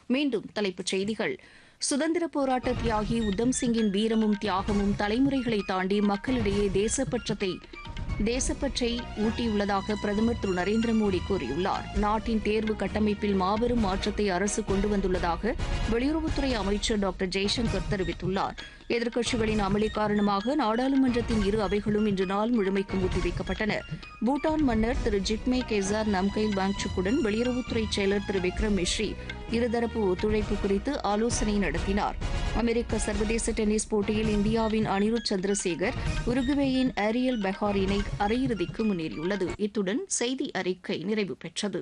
மீண்டும் தலைப்புச் செய்திகள் சுதந்திர போராட்ட தியாகி உத்தம் சிங்கின் வீரமும் தியாகமும் தலைமுறைகளை தாண்டி மக்களிடையே தேசப்பற்றத்தை தேசப்பற்றை ஊட்டியுள்ளதாக பிரதமர் திரு நரேந்திர மோடி கூறியுள்ளார் நாட்டின் தேர்வு கட்டமைப்பில் மாபெரும் மாற்றத்தை அரசு கொண்டு வந்துள்ளதாக வெளியுறவுத்துறை அமைச்சர் டாக்டர் ஜெய்சங்கர் தெரிவித்துள்ளார் எதிர்க்கட்சிகளின் அமளி காரணமாக நாடாளுமன்றத்தின் இரு அவைகளும் இன்று நாள் முழுமைக்கும் ஒத்திவைக்கப்பட்டன பூட்டான் மன்னர் திரு ஜிக்மே கேசார் நம்கைல் வாங்சுக்குடன் வெளியுறவுத்துறை செயலர் திரு விக்ரம் மிஸ்ரி இருதரப்பு ஒத்துழைப்பு குறித்து ஆலோசனை நடத்தினார் அமெரிக்க சர்வதேச டென்னிஸ் போட்டியில் இந்தியாவின் அனிருத் சந்திரசேகர் உருகுவேயின் ஏரியல் பெஹார் இணை அரையிறுதிக்கு முன்னேறியுள்ளது இத்துடன் செய்தி அறிக்கை நிறைவு பெற்றது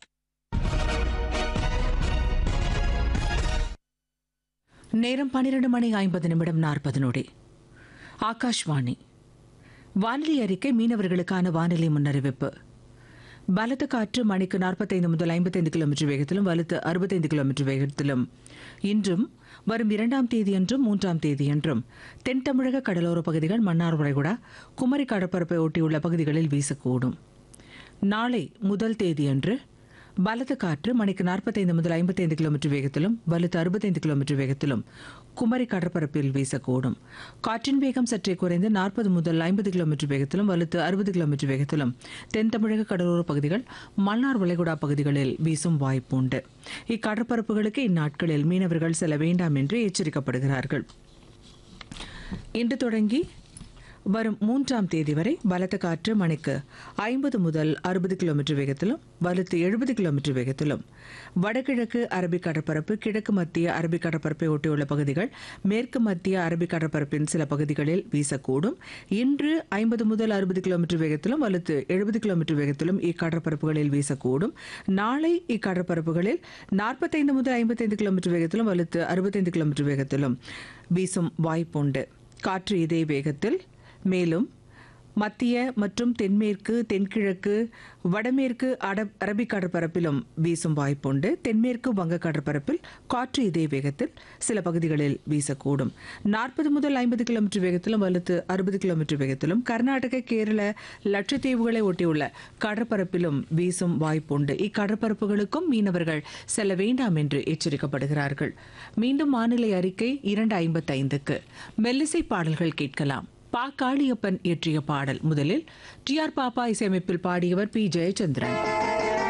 நேரம் பன்னிரண்டு மணி ஐம்பது நிமிடம் நாற்பது நொடி ஆகாஷ்வாணி வானிலை அறிக்கை மீனவர்களுக்கான வானிலை முன்னறிவிப்பு பலத்த காற்று மணிக்கு நாற்பத்தைந்து முதல் ஐம்பத்தைந்து கிலோமீட்டர் வேகத்திலும் வலுத்து அறுபத்தைந்து கிலோமீட்டர் வேகத்திலும் இன்றும் வரும் இரண்டாம் தேதியன்றும் மூன்றாம் தேதியன்றும் தென் தமிழக கடலோர பகுதிகள் மன்னார் வளைகுடா குமரி கடற்பரப்பை ஒட்டியுள்ள பகுதிகளில் வீசக்கூடும் நாளை முதல் தேதியன்று பலத்த காற்று மணிக்கு நாற்பத்தைந்து முதல் ஐம்பத்தைந்து கிலோமீட்டர் வேகத்திலும் வலுத்து அறுபத்தைந்து கிலோமீட்டர் வேகத்திலும் குமரி கடற்பரப்பில் வீசக்கூடும் காற்றின் வேகம் சற்றே குறைந்து நாற்பது முதல் ஐம்பது கிலோமீட்டர் வேகத்திலும் வலுத்து அறுபது கிலோமீட்டர் வேகத்திலும் தென் தமிழக கடலோர பகுதிகள் மன்னார் வளைகுடா பகுதிகளில் வீசும் வாய்ப்பு உண்டு இக்கடற்பரப்புகளுக்கு இந்நாட்களில் மீனவர்கள் செல்ல வேண்டாம் என்று எச்சரிக்கப்படுகிறார்கள் இன்று தொடங்கி வரும் மூன்றாம் தேதி வரை பலத்த காற்று மணிக்கு ஐம்பது முதல் அறுபது கிலோமீட்டர் வேகத்திலும் வலுத்து எழுபது கிலோமீட்டர் வேகத்திலும் வடகிழக்கு அரபிக் கடற்பரப்பு கிழக்கு மத்திய அரபிக் கடற்பரப்பை ஒட்டியுள்ள பகுதிகள் மேற்கு மத்திய அரபிக் கடற்பரப்பின் சில பகுதிகளில் வீசக்கூடும் இன்று ஐம்பது முதல் அறுபது கிலோமீட்டர் வேகத்திலும் வலுத்து எழுபது கிலோமீட்டர் வேகத்திலும் இக்கடற்பரப்புகளில் வீசக்கூடும் நாளை இக்கடற்பரப்புகளில் நாற்பத்தைந்து முதல் ஐம்பத்தைந்து கிலோமீட்டர் வேகத்திலும் வலுத்து அறுபத்தைந்து கிலோமீட்டர் வேகத்திலும் வீசும் வாய்ப்புண்டு காற்று இதே வேகத்தில் மேலும் மத்திய மற்றும் தென்மேற்கு தென்கிழக்கு வடமேற்கு அட அரபிக் கடற்பரப்பிலும் வீசும் வாய்ப்புண்டு தென்மேற்கு வங்க கடற்பரப்பில் காற்று இதே வேகத்தில் சில பகுதிகளில் வீசக்கூடும் நாற்பது முதல் ஐம்பது கிலோமீட்டர் வேகத்திலும் வலுத்து அறுபது கிலோமீட்டர் வேகத்திலும் கர்நாடக கேரள லட்சத்தீவுகளை ஒட்டியுள்ள கடற்பரப்பிலும் வீசும் வாய்ப்புண்டு இக்கடற்பரப்புகளுக்கும் மீனவர்கள் செல்ல வேண்டாம் என்று எச்சரிக்கப்படுகிறார்கள் மீண்டும் வானிலை அறிக்கை இரண்டு ஐம்பத்தைந்துக்கு மெல்லிசை பாடல்கள் கேட்கலாம் பா காளியப்பன் இயற்றிய பாடல் முதலில் டி ஆர் பாப்பா இசையமைப்பில் பாடியவர் பி ஜெயச்சந்திரன்